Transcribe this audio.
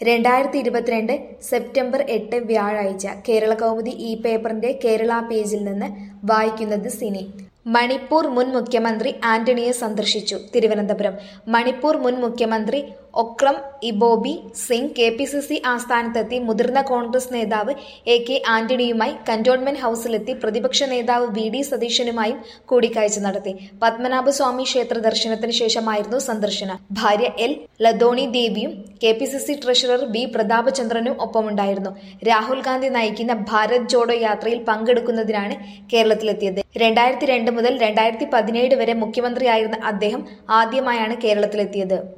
രണ്ടായിരത്തി ഇരുപത്തിരണ്ട് സെപ്റ്റംബർ എട്ട് വ്യാഴാഴ്ച കേരള കൗമുദി ഈ പേപ്പറിന്റെ കേരള പേജിൽ നിന്ന് വായിക്കുന്നത് സിനി മണിപ്പൂർ മുൻ മുഖ്യമന്ത്രി ആന്റണിയെ സന്ദർശിച്ചു തിരുവനന്തപുരം മണിപ്പൂർ മുൻ മുഖ്യമന്ത്രി Okram Ibobi Singh K P C C ആസ്ഥാനത്തെത്തി മുതിർന്ന കോൺഗ്രസ് നേതാവ് എ കെ ആന്റണിയുമായി കന്റോൺമെന്റ് ഹൌസിലെത്തി പ്രതിപക്ഷ നേതാവ് വി ഡി സതീശനുമായും കൂടിക്കാഴ്ച നടത്തി പത്മനാഭസ്വാമി ക്ഷേത്ര ദർശനത്തിന് ശേഷമായിരുന്നു സന്ദർശനം ഭാര്യ എൽ ലതോണി ദേവിയും K P C C treasurer B പ്രതാപചന്ദ്രനും ഒപ്പമുണ്ടായിരുന്നു രാഹുൽ ഗാന്ധി നയിക്കുന്ന ഭാരത് ജോഡോ യാത്രയിൽ പങ്കെടുക്കുന്നതിനാണ് കേരളത്തിലെത്തിയത് രണ്ടായിരത്തി രണ്ട് മുതൽ രണ്ടായിരത്തി പതിനേഴ് വരെ മുഖ്യമന്ത്രിയായിരുന്ന അദ്ദേഹം ആദ്യമായാണ് കേരളത്തിലെത്തിയത്